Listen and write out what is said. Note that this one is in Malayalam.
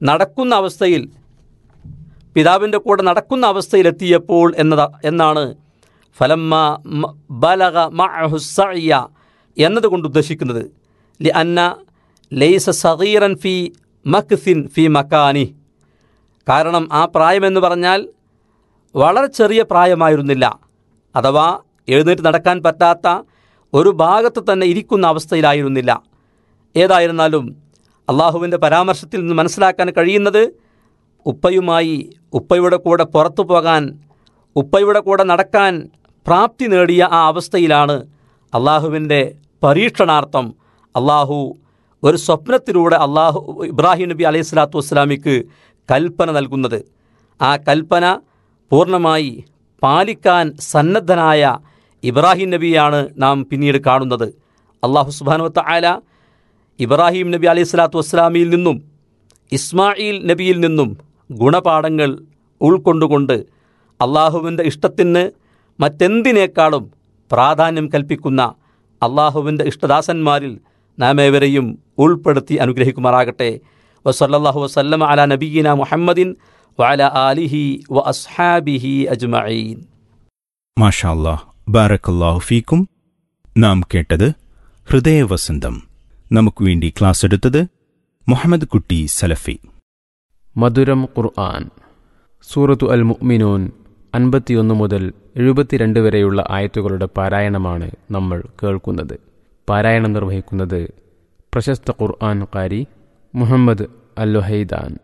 നടക്കുന്ന അവസ്ഥയിൽ പിതാവിൻ്റെ കൂടെ നടക്കുന്ന അവസ്ഥയിലെത്തിയപ്പോൾ എന്നത എന്നാണ് ഫലമ്മ മ- ബലഗ മഅഹുസ്സഅയ എന്നതുകൊണ്ട് ഉദ്ദേശിക്കുന്നത് ലി അന്ന ലൈസ സഗീറൻ ഫി മക്സിൻ ഫി മക്കാനി കാരണം ആ പ്രായമെന്ന് പറഞ്ഞാൽ വളരെ ചെറിയ പ്രായമായിരുന്നില്ല അഥവാ എഴുന്നേറ്റ് നടക്കാൻ പറ്റാത്ത ഒരു ഭാഗത്ത് തന്നെ ഇരിക്കുന്ന അവസ്ഥയിലായിരുന്നില്ല ഏതായിരുന്നാലും അള്ളാഹുവിൻ്റെ പരാമർശത്തിൽ നിന്ന് മനസ്സിലാക്കാൻ കഴിയുന്നത് ഉപ്പയുമായി ഉപ്പയുടെ കൂടെ പുറത്തു പോകാൻ ഉപ്പയുടെ കൂടെ നടക്കാൻ പ്രാപ്തി നേടിയ ആ അവസ്ഥയിലാണ് അള്ളാഹുവിൻ്റെ പരീക്ഷണാർത്ഥം അള്ളാഹു ഒരു സ്വപ്നത്തിലൂടെ അള്ളാഹു ഇബ്രാഹിം നബി അലൈഹി സ്വലാത്തു വസ്സലാമിക്ക് കൽപ്പന നൽകുന്നത് ആ കൽപ്പന പൂർണ്ണമായി പാലിക്കാൻ സന്നദ്ധനായ ഇബ്രാഹിം നബിയാണ് നാം പിന്നീട് കാണുന്നത് അള്ളാഹു സുബാനുവത്ത ആല ഇബ്രാഹിം നബി അലൈഹി സ്വലാത്തു വസ്സലാമിയിൽ നിന്നും ഇസ്മായിൽ നബിയിൽ നിന്നും ഗുണപാഠങ്ങൾ ഉൾക്കൊണ്ടുകൊണ്ട് അള്ളാഹുവിൻ്റെ ഇഷ്ടത്തിന് മറ്റെന്തിനേക്കാളും പ്രാധാന്യം കൽപ്പിക്കുന്ന അള്ളാഹുവിൻ്റെ ഇഷ്ടദാസന്മാരിൽ നാം ഏവരെയും ഉൾപ്പെടുത്തി അനുഗ്രഹിക്കുമാറാകട്ടെ വസല്ലാഹു വസല്ലമ അല നബീന മുഹമ്മദിൻ വഅല ആലിഹി വ അസ്ഹാബിഹി അജ്മഈൻ മാഷാല്ലാ ബാറക്കല്ലാഹു ഫീക്കും നാം കേട്ടത് ഹൃദയവസന്തം നമുക്ക് വേണ്ടി ക്ലാസ് എടുത്തത് മുഹമ്മദ് കുട്ടി സലഫി മധുരം ഖുർആൻ സൂറത്തു അൽ മുഅ്മിനൂൻ അൻപത്തിയൊന്ന് മുതൽ എഴുപത്തിരണ്ട് വരെയുള്ള ആയത്തുകളുടെ പാരായണമാണ് നമ്മൾ കേൾക്കുന്നത് പാരായണം നിർവഹിക്കുന്നത് പ്രശസ്ത ഖുർആൻ കാരി മുഹമ്മദ് അൽ ലുഹൈദാൻ